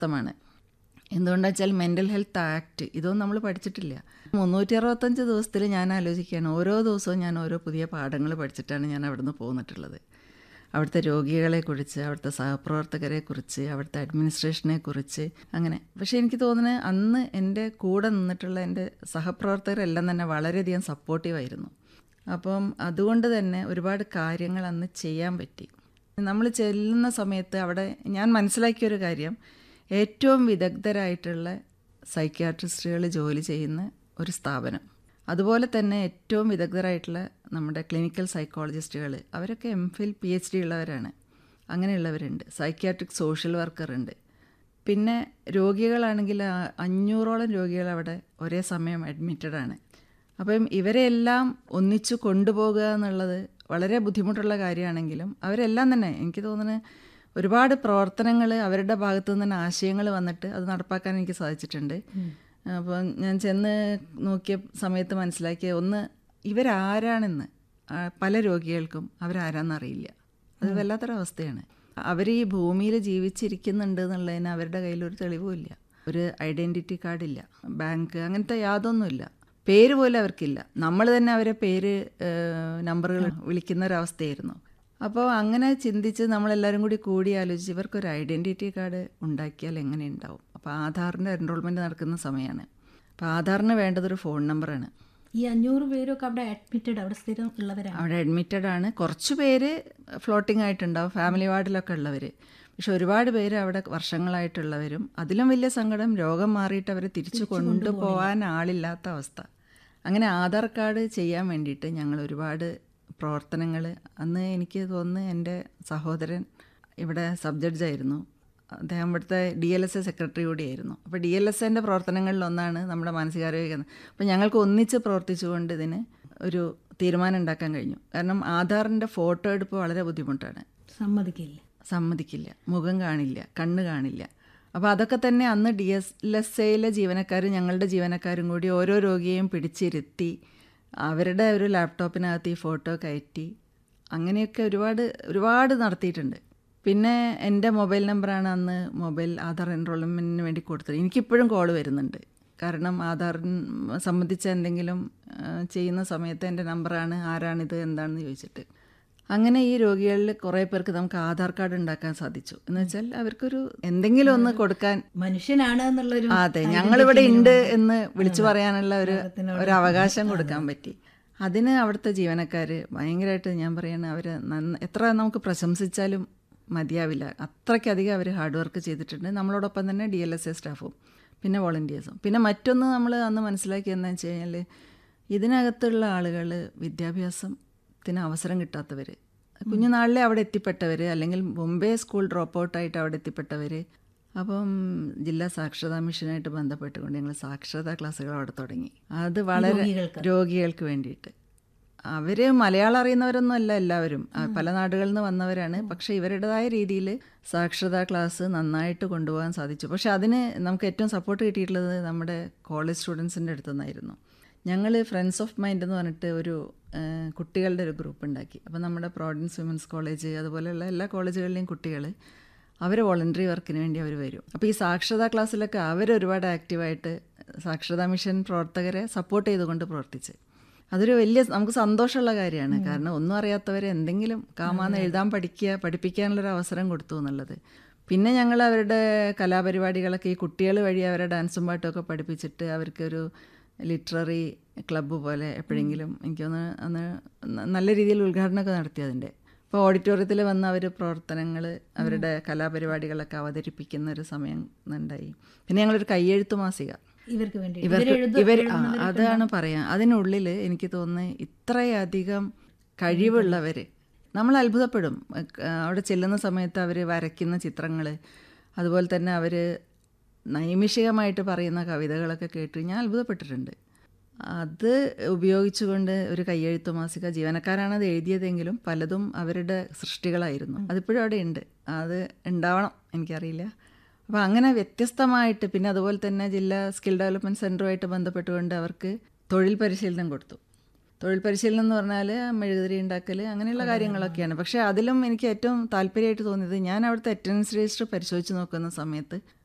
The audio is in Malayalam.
മാണ് എന്തുകൊണ്ടാ വെച്ചാൽ മെൻ്റൽ ഹെൽത്ത് ആക്ട് ഇതൊന്നും നമ്മൾ പഠിച്ചിട്ടില്ല മുന്നൂറ്റി അറുപത്തഞ്ച് ദിവസത്തിൽ ഞാൻ ആലോചിക്കുകയാണ് ഓരോ ദിവസവും ഞാൻ ഓരോ പുതിയ പാഠങ്ങൾ പഠിച്ചിട്ടാണ് ഞാൻ അവിടുന്ന് പോന്നിട്ടുള്ളത് അവിടുത്തെ രോഗികളെക്കുറിച്ച് അവിടുത്തെ സഹപ്രവർത്തകരെക്കുറിച്ച് അവിടുത്തെ അഡ്മിനിസ്ട്രേഷനെക്കുറിച്ച് അങ്ങനെ പക്ഷേ എനിക്ക് തോന്നുന്നത് അന്ന് എൻ്റെ കൂടെ നിന്നിട്ടുള്ള എൻ്റെ സഹപ്രവർത്തകരെല്ലാം തന്നെ വളരെയധികം സപ്പോർട്ടീവായിരുന്നു അപ്പം അതുകൊണ്ട് തന്നെ ഒരുപാട് കാര്യങ്ങൾ അന്ന് ചെയ്യാൻ പറ്റി നമ്മൾ ചെല്ലുന്ന സമയത്ത് അവിടെ ഞാൻ മനസ്സിലാക്കിയൊരു കാര്യം ഏറ്റവും വിദഗ്ധരായിട്ടുള്ള സൈക്യാട്രിസ്റ്റുകൾ ജോലി ചെയ്യുന്ന ഒരു സ്ഥാപനം അതുപോലെ തന്നെ ഏറ്റവും വിദഗ്ധരായിട്ടുള്ള നമ്മുടെ ക്ലിനിക്കൽ സൈക്കോളജിസ്റ്റുകൾ അവരൊക്കെ M Phil P H D ഉള്ളവരാണ് അങ്ങനെയുള്ളവരുണ്ട് സൈക്യാട്രിക് സോഷ്യൽ വർക്കർ ഉണ്ട് പിന്നെ രോഗികളാണെങ്കിൽ ആ- അഞ്ഞൂറോളം രോഗികൾ അവിടെ ഒരേ സമയം അഡ്മിറ്റഡ് ആണ് അപ്പം ഇവരെല്ലാം ഒന്നിച്ചു കൊണ്ടുപോകുക എന്നുള്ളത് വളരെ ബുദ്ധിമുട്ടുള്ള കാര്യമാണെങ്കിലും അവരെല്ലാം തന്നെ എനിക്ക് തോന്നുന്നത് ഒരുപാട് പ്രവർത്തനങ്ങൾ അവരുടെ ഭാഗത്തു നിന്ന് തന്നെ ആശയങ്ങൾ വന്നിട്ട് അത് നടപ്പാക്കാൻ എനിക്ക് സാധിച്ചിട്ടുണ്ട് അപ്പോൾ ഞാൻ ചെന്ന് നോക്കിയ സമയത്ത് മനസ്സിലാക്കിയ ഒന്ന് ഇവരാരാണെന്ന് ആ, പല രോഗികൾക്കും അവരാരാന്നറിയില്ല അത് വല്ലാത്തൊരവസ്ഥയാണ് അവർ ഈ ഭൂമിയിൽ ജീവിച്ചിരിക്കുന്നുണ്ട് എന്നുള്ളതിന് അവരുടെ കയ്യിൽ ഒരു തെളിവുമില്ല ഒരു ഐഡൻറ്റിറ്റി കാർഡില്ല ബാങ്ക് അങ്ങനത്തെ യാതൊന്നുമില്ല പേര് പോലും അവർക്കില്ല നമ്മൾ തന്നെ അവരെ പേര് നമ്പറുകൾ വിളിക്കുന്ന ഒരവസ്ഥയായിരുന്നു അപ്പോൾ അങ്ങനെ ചിന്തിച്ച് നമ്മളെല്ലാവരും കൂടി കൂടി ആലോചിച്ച് ഇവർക്കൊരു ഐഡൻറ്റിറ്റി കാർഡ് ഉണ്ടാക്കിയാൽ എങ്ങനെ ഉണ്ടാവും അപ്പോൾ ആധാറിൻ്റെ എൻറോൾമെൻറ്റ് നടക്കുന്ന സമയമാണ് അപ്പോൾ ആധാറിന് വേണ്ടതൊരു ഫോൺ നമ്പറാണ് ഈ അഞ്ഞൂറ് പേരൊക്കെ അവിടെ അഡ്മിറ്റഡ് അവിടെ സ്ഥിരം ഉള്ളവരാണ് അവിടെ അഡ്മിറ്റഡ് ആണ് കുറച്ച് പേര് ഫ്ലോട്ടിംഗ് ആയിട്ടുണ്ടാവും ഫാമിലി വാർഡിലൊക്കെ ഉള്ളവർ പക്ഷെ ഒരുപാട് പേര് അവിടെ വർഷങ്ങളായിട്ടുള്ളവരും അതിലും വലിയ സങ്കടം രോഗം മാറിയിട്ട് അവരെ തിരിച്ചു കൊണ്ടുപോകാൻ ആളില്ലാത്ത അവസ്ഥ അങ്ങനെ ആധാർ കാർഡ് ചെയ്യാൻ വേണ്ടിയിട്ട് ഞങ്ങൾ ഒരുപാട് പ്രവർത്തനങ്ങൾ അന്ന് എനിക്ക് തോന്നുന്നു എൻ്റെ സഹോദരൻ ഇവിടെ സബ് ജഡ്ജായിരുന്നു അദ്ദേഹം ഇവിടുത്തെ D L S A secretary കൂടിയായിരുന്നു അപ്പോൾ ഡി എൽ എസ് എൻ്റെ പ്രവർത്തനങ്ങളിലൊന്നാണ് നമ്മുടെ മാനസികാരോഗ്യ കേന്ദ്രം അപ്പോൾ ഞങ്ങൾക്ക് ഒന്നിച്ച് പ്രവർത്തിച്ചുകൊണ്ട് ഇതിന് ഒരു തീരുമാനം ഉണ്ടാക്കാൻ കഴിഞ്ഞു കാരണം ആധാറിൻ്റെ ഫോട്ടോ എടുപ്പ് വളരെ ബുദ്ധിമുട്ടാണ് സമ്മതിക്കില്ല സമ്മതിക്കില്ല മുഖം കാണില്ല കണ്ണ് കാണില്ല അപ്പോൾ അതൊക്കെ തന്നെ അന്ന് ഡി എസ് എൽ എസ് എയിലെ ജീവനക്കാരും ഞങ്ങളുടെ ജീവനക്കാരും കൂടി ഓരോ രോഗിയെയും പിടിച്ചിരുത്തി അവരുടെ ഒരു ലാപ്ടോപ്പിനകത്ത് ഈ ഫോട്ടോ കയറ്റി അങ്ങനെയൊക്കെ ഒരുപാട് ഒരുപാട് നടത്തിയിട്ടുണ്ട് പിന്നെ എൻ്റെ മൊബൈൽ നമ്പറാണ് അന്ന് മൊബൈൽ ആധാർ എൻറോൾമെൻറ്റിന് വേണ്ടി കൊടുത്തത് എനിക്കിപ്പോഴും കോൾ വരുന്നുണ്ട് കാരണം ആധാറിന് സംബന്ധിച്ച എന്തെങ്കിലും ആ, ചെയ്യുന്ന സമയത്ത് എൻ്റെ നമ്പറാണ് ആരാണിത് എന്താണെന്ന് ചോദിച്ചിട്ട് അങ്ങനെ ഈ രോഗികളിൽ കുറേ പേർക്ക് നമുക്ക് ആധാർ കാർഡ് ഉണ്ടാക്കാൻ സാധിച്ചു എന്ന് വെച്ചാൽ അവർക്കൊരു എന്തെങ്കിലും ഒന്ന് കൊടുക്കാൻ മനുഷ്യനാണ് എന്നുള്ളൊരു അതെ ഞങ്ങളിവിടെ ഉണ്ട് എന്ന് വിളിച്ചു പറയാനുള്ള ഒരു ഒരു അവകാശം കൊടുക്കാൻ പറ്റി അതിന് അവിടുത്തെ ജീവനക്കാർ ഭയങ്കരമായിട്ട് ഞാൻ പറയണ അവർ എത്ര നമുക്ക് പ്രശംസിച്ചാലും മതിയാവില്ല അത്രയ്ക്കധികം അവർ ഹാർഡ് വർക്ക് ചെയ്തിട്ടുണ്ട് നമ്മളോടൊപ്പം തന്നെ ഡി എൽ എസ് എ സ്റ്റാഫും പിന്നെ വോളണ്ടിയേഴ്സും പിന്നെ മറ്റൊന്ന് നമ്മൾ അന്ന് മനസ്സിലാക്കിയെന്ന് വെച്ച് കഴിഞ്ഞാൽ ഇതിനകത്തുള്ള ആളുകൾ വിദ്യാഭ്യാസത്തിന് അവസരം കിട്ടാത്തവർ കുഞ്ഞുനാളിലെ അവിടെ എത്തിപ്പെട്ടവർ അല്ലെങ്കിൽ മുമ്പേ സ്കൂൾ ഡ്രോപ്പ് ഔട്ടായിട്ട് അവിടെ എത്തിപ്പെട്ടവർ അപ്പം ജില്ലാ സാക്ഷരതാ മിഷനായിട്ട് ബന്ധപ്പെട്ടുകൊണ്ട് ഞങ്ങൾ സാക്ഷരതാ ക്ലാസ്സുകൾ അവിടെ തുടങ്ങി അത് വളരെ രോഗികൾക്ക്. രോഗികൾക്ക് വേണ്ടിയിട്ട് അവർ മലയാളം അറിയുന്നവരൊന്നും അല്ല എല്ലാവരും ആ, പല നാടുകളിൽ നിന്ന് വന്നവരാണ് പക്ഷേ ഇവരുടേതായ രീതിയിൽ സാക്ഷരതാ ക്ലാസ് നന്നായിട്ട് കൊണ്ടുപോകാൻ സാധിച്ചു പക്ഷേ അതിന് നമുക്ക് ഏറ്റവും സപ്പോർട്ട് കിട്ടിയിട്ടുള്ളത് നമ്മുടെ കോളേജ് സ്റ്റുഡൻസിൻ്റെ അടുത്തു നിന്നായിരുന്നു ഞങ്ങൾ ഫ്രണ്ട്സ് ഓഫ് മൈൻഡ് എന്ന് പറഞ്ഞിട്ട് ഒരു ആ, കുട്ടികളുടെ ഒരു ഗ്രൂപ്പ് ഉണ്ടാക്കി അപ്പോൾ നമ്മുടെ പ്രോവിഡൻസ് വിമൻസ് കോളേജ് അതുപോലെയുള്ള എല്ലാ കോളേജുകളിലെയും കുട്ടികൾ അവർ വോളണ്ടറി വർക്കിന് വേണ്ടി അവർ വരും അപ്പോൾ ഈ സാക്ഷരതാ ക്ലാസ്സിലൊക്കെ അവർ ഒരുപാട് ആക്റ്റീവായിട്ട് സാക്ഷരതാ മിഷൻ പ്രവർത്തകരെ സപ്പോർട്ട് ചെയ്തുകൊണ്ട് പ്രവർത്തിച്ച് അതൊരു വലിയ നമുക്ക് സന്തോഷമുള്ള കാര്യമാണ് കാരണം ഒന്നും അറിയാത്തവരെ എന്തെങ്കിലും കാമാന്ന് എഴുതാൻ പഠിക്കുക പഠിപ്പിക്കാനുള്ളൊരു അവസരം കൊടുത്തു എന്നുള്ളത് പിന്നെ ഞങ്ങൾ അവരുടെ കലാപരിപാടികളൊക്കെ ഈ കുട്ടികൾ വഴി അവരെ ഡാൻസും പാട്ടും ഒക്കെ പഠിപ്പിച്ചിട്ട് അവർക്കൊരു ലിറ്റററി ക്ലബ്ബ് പോലെ എപ്പോഴെങ്കിലും എനിക്കൊന്ന് അന്ന് ന- നല്ല രീതിയിൽ ഉദ്ഘാടനമൊക്കെ നടത്തി അതിൻ്റെ ഇപ്പോൾ ഓഡിറ്റോറിയത്തിൽ വന്ന് അവർ പ്രവർത്തനങ്ങൾ അവരുടെ കലാപരിപാടികളൊക്കെ അവതരിപ്പിക്കുന്ന ഒരു സമയം ഉണ്ടായി പിന്നെ ഞങ്ങളൊരു കയ്യെഴുത്ത് മാസിക ഇവർക്ക് വേണ്ടി ഇവർക്ക് ഇവരെഴുതു- ഇവർ ആ, അതാണ് പറയാം അതിനുള്ളിൽ എനിക്ക് തോന്നുന്നത് ഇത്രയധികം കഴിവുള്ളവർ നമ്മൾ അത്ഭുതപ്പെടും എക്ക് അവിടെ ചെല്ലുന്ന സമയത്ത് അവർ വരയ്ക്കുന്ന ചിത്രങ്ങൾ അതുപോലെ തന്നെ അവർ നൈമിഷികമായിട്ട് പറയുന്ന കവിതകളൊക്കെ കേട്ട് ഞാൻ അത്ഭുതപ്പെട്ടിട്ടുണ്ട് അത് ഉപയോഗിച്ചുകൊണ്ട് ഒരു കയ്യെഴുത്ത് മാസിക ജീവനക്കാരാണ് അത് എഴുതിയതെങ്കിലും പലതും അവരുടെ സൃഷ്ടികളായിരുന്നു അതിപ്പോഴും അവിടെ ഉണ്ട് അത് ഉണ്ടാവണം എനിക്കറിയില്ല അപ്പോൾ അങ്ങനെ വ്യത്യസ്തമായിട്ട് പിന്നെ അതുപോലെ തന്നെ ജില്ലാ സ്കിൽ ഡെവലപ്മെൻറ്റ് സെൻറ്ററുമായിട്ട് ബന്ധപ്പെട്ടുകൊണ്ട് അവർക്ക് തൊഴിൽ പരിശീലനം കൊടുത്തു തൊഴിൽ പരിശീലനം എന്ന് പറഞ്ഞാൽ മെഴുകുതിരി ഉണ്ടാക്കൽ അങ്ങനെയുള്ള കാര്യങ്ങളൊക്കെയാണ് പക്ഷേ അതിലും എനിക്ക് ഏറ്റവും താല്പര്യമായിട്ട് തോന്നിയത് ഞാൻ അവിടുത്തെ അറ്റൻഡൻസ് രജിസ്റ്റർ പരിശോധിച്ച് നോക്കുന്ന സമയത്ത്